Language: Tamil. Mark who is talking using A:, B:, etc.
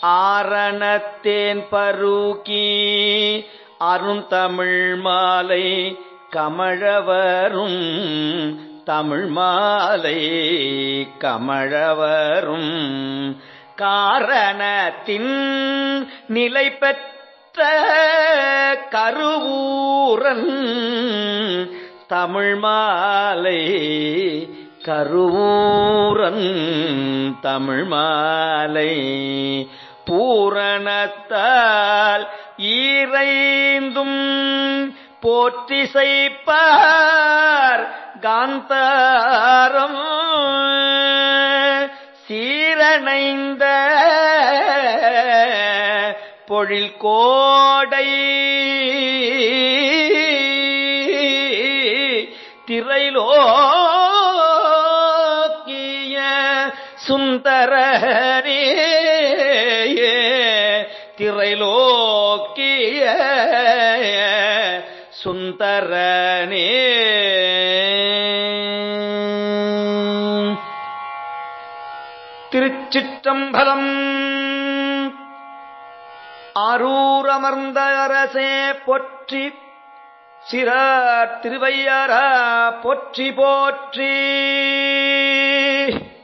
A: ஆரணத்தேன் பருகி அருந்தமிழ் மாலை கமழவரும் தமிழ் மாலை கமழவரும் காரணத்தின் நிலை பெற்ற கருவூரன் தமிழ் மாலை கருவூரன் தமிழ் மாலை பூரணத்தால் ஈரைந்தும் போற்றிசைப்பார் காந்தாரம் சீரணைந்த பொழில் கோடை திரைலோக்கிய சுந்தரனே திரைலோக்கிய சுந்தரனே திருச்சிற்றம்பலம் ஆரூரமர்ந்த அரசே பொற்றி சிறார் திருவையாரா போற்றி போற்றி